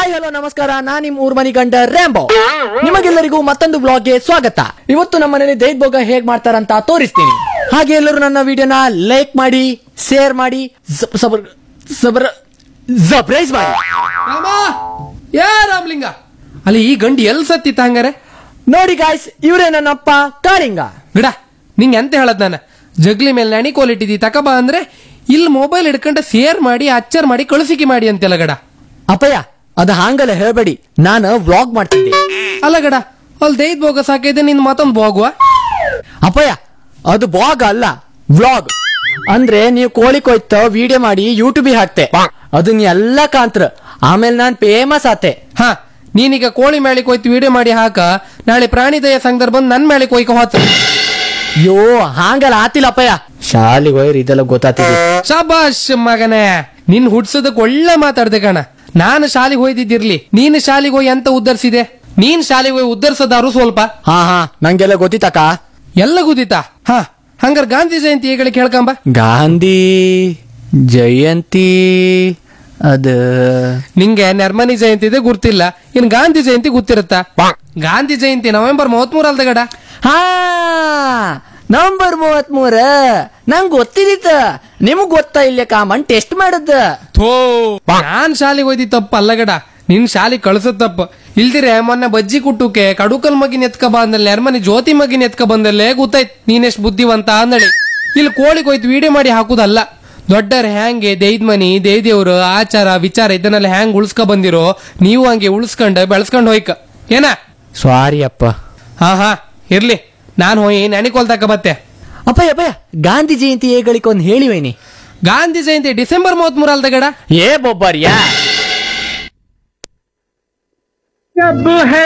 hi hello ನಮಸ್ಕಾರ ನಾನ್ ನಿಮ್ ಊರ್ ಮನಿ ಗಂಡ ರ್ಯಾಂಬೋ ನಿಮಗೆಲ್ಲರಿಗೂ ಮತ್ತೊಂದು ಬ್ಲಾಗ್ಗೆ ಸ್ವಾಗತ ಇವತ್ತು ನಮ್ಮ ಮನೇಲಿ ದೈದ್ ಭೋಗ ಹೇಗ್ ಮಾಡ್ತಾರಂತ ತೋರಿಸ್ತೀನಿ ಹಾಗೆ ಎಲ್ಲರೂ ನನ್ನ ವಿಡಿಯೋನ ಲೈಕ್ ಮಾಡಿ ಶೇರ್ ಮಾಡಿ ಸಬ್- ಸಬರ್ ಸಬರ್ ಸರ್ಪ್ರೈಸ್ ಮಾಡಿ ರಾಮ ಯಾ ರಾಮ್ಲಿಂಗ ಅಲ್ಲಿ ಈ ಗಂಡಿ ಎಲ್ ಸತ್ತಿತ್ತ ಹಂಗಾರೆ ನೋಡಿ ಗಾಯ್ಸ್ ಇವರೇ ನನ್ನಪ್ಪ ಕಾಳಿಂಗ ಬಿಡ ನಿಂಗೆ ಎಂತ ಹೇಳದ್ ನಾನು ಜಗ್ಲಿ ಮೇಲೆ ನಣಿ ಕ್ವಾಲಿಟಿ ತಕಬ ಅಂದ್ರೆ ಇಲ್ಲಿ ಮೊಬೈಲ್ ಹಿಡ್ಕೊಂಡ ಶೇರ್ ಮಾಡಿ ಅಚ್ಚರ್ ಮಾಡಿ ಕಳಿಸಿಕೆ ಮಾಡಿ ಅಂತೆಲ್ಲ ಗಡ ಅಪ್ಪಯ್ಯ ಅದು ಹಾಂಗಲ್ಲ ಹೇಳ್ಬೇಡಿ ನಾನು ವ್ಲಾಗ್ ಮಾಡ್ತಿದ್ದೆ ಅಲ್ಲ ಗಡ ಅಲ್ಲಿ ದೈದ್ ಬೋಗ ಸಾಕೈತೆ ನಿನ್ ಮತ್ತೊಂದು ಬೋಗುವ ಅಪ್ಪಯ್ಯ ಅದು ಬ್ಲಾಗ್ ಅಲ್ಲ ವ್ಲಾಗ್ ಅಂದ್ರೆ ನೀವು ಕೋಳಿ ಕೊಯ್ತ ವಿಡಿಯೋ ಮಾಡಿ ಯೂಟ್ಯೂಬಿಗೆ ಹಾಕ್ತೆ ಅದನ್ನ ಎಲ್ಲ ಕಾಂತ್ರ ಆಮೇಲೆ ನಾನ್ ಫೇಮಸ್ ಆತೆ ಹಾ ನೀನೀಗ ಕೋಳಿ ಮೇಳಿಗೆ ಹೋಯ್ತು ವಿಡಿಯೋ ಮಾಡಿ ಹಾಕ ನಾಳೆ ಪ್ರಾಣಿ ದಯ ಸಂಘದಲ್ಲಿ ಬಂದು ನನ್ ಮೇಳಿಗೆ ಹೋಯ್ಕ ಹೋತ ಯೋ ಹಾಂಗಲ್ಲ ಆತಿಲ್ಲ ಅಪ್ಪಯ್ಯ ಶಾಲಿಗೆ ಹೋಯ್ರಿ ಇದೆಲ್ಲ ಗೊತ್ತಾತಿದೆ ಶಾಬಾಷ್ ಮಗನೇ ನಿನ್ ಹುಡ್ಸೋದಕ್ ಒಳ್ಳೆ ಮಾತಾಡ್ದೆ ಕಣ ನಾನು ಶಾಲೆಗೆ ಹೋಯ್ದಿದ್ದಿರ್ಲಿ ನೀನು ಶಾಲೆಗೆ ಹೋಗಿ ಎಂತ ಉದ್ದರ್ಸಿದೆ ನೀನ್ ಶಾಲೆಗೆ ಹೋಗಿ ಉದ್ದರ್ಸದಾರು ಸ್ವಲ್ಪ ಹಾ ಹಾ ನಂಗೆಲ್ಲ ಗೊತ್ತಿತ್ತಕ್ಕ ಎಲ್ಲ ಗುದಿತಾ ಹಾ ಹಂಗಾರ ಗಾಂಧಿ ಜಯಂತಿ ಹೇಳಿ ಕೇಳ್ಕಂಬ ಗಾಂಧಿ ಜಯಂತಿ ಅದ ನಿಂಗೆ ನರ್ಮನಿ ಜಯಂತಿ ಇದೆ ಗುರ್ತಿಲ್ಲ ಇನ್ ಗಾಂಧಿ ಜಯಂತಿ ಗೊತ್ತಿರುತ್ತಾ ಗಾಂಧಿ ಜಯಂತಿ ನವೆಂಬರ್ ಮೂವತ್ಮೂರ ಅಲ್ದ ಗಡ ಹಾ ನವಂಬರ್ ಮೂವತ್ ಮೂರ ನಂಗ್ ಗೊತ್ತಿದಿತ್ತ ನಿಮಗ್ ಗೊತ್ತಾ ಇಲ್ಲ ಕಾಮನ್ ಟೆಸ್ಟ್ ಮಾಡದ ಥೋ ನಾನ್ ಶಾಲೆಗೆ ಹೋಯ್ದಿ ತಪ್ಪ ಅಲ್ಲ ಗಡ ನಿನ್ ಶಾಲೆ ಕಳ್ಸದ್ ತಪ್ಪ ಇಲ್ದಿರೆ ಮೊನ್ನೆ ಬಜ್ಜಿ ಕುಟ್ಟುಕೆ ಕಡುಕಲ್ ಮಗಿನ ಎತ್ಕ ಬಂದಲ್ಲಿ ನರ್ಮನಿ ಜ್ಯೋತಿ ಮಗಿನ ಎತ್ಕ ಬಂದಲ್ಲೇ ಗೊತ್ತಾಯ್ತು ನೀನೆಷ್ಟ್ ಬುದ್ಧಿವಂತ ಅಂದಳಿ ಇಲ್ಲಿ ಕೋಳಿಗೆ ಹೋಯ್ತು ವಿಡಿಯೋ ಮಾಡಿ ಹಾಕುದಲ್ಲ ದೊಡ್ಡರ ಹ್ಯಾಂಗೆ ದೇಯ್ದ ಮನಿ ದೇವ್ದೇವ್ರು ಆಚಾರ ವಿಚಾರ ಇದನ್ನೆಲ್ಲ ಹ್ಯಾಂಗ್ ಉಳ್ಸ್ಕ ಬಂದಿರೋ ನೀವು ಹಂಗೆ ಉಳ್ಸ್ಕೊಂಡ ಬೆಳ್ಸ್ಕೊಂಡ್ ಹೋಯ್ಕ ಏನ ಸಾರಿ ಅಪ್ಪ ಹಾ ಹಾ ಇರ್ಲಿ ನಾನ್ ಹೋಗಿ ನೆನಿಕೊಲ್ ತಕ ಬತ್ತೆ ಅಪ್ಪಯ್ಯ ಅಪ್ಪಯ್ಯ ಗಾಂಧಿ ಜಯಂತಿ ಹೇಗಳಿಕೊಂದ್ ಹೇಳಿವೇನಿ ಗಾಂಧಿ ಜಯಂತಿ ಡಿಸೆಂಬರ್ ಮೂವತ್ತ್ ಮೂರ ಅಲ್ದ ಗಡ ಏ ಬೊಬ್ಬರ್ಯಾ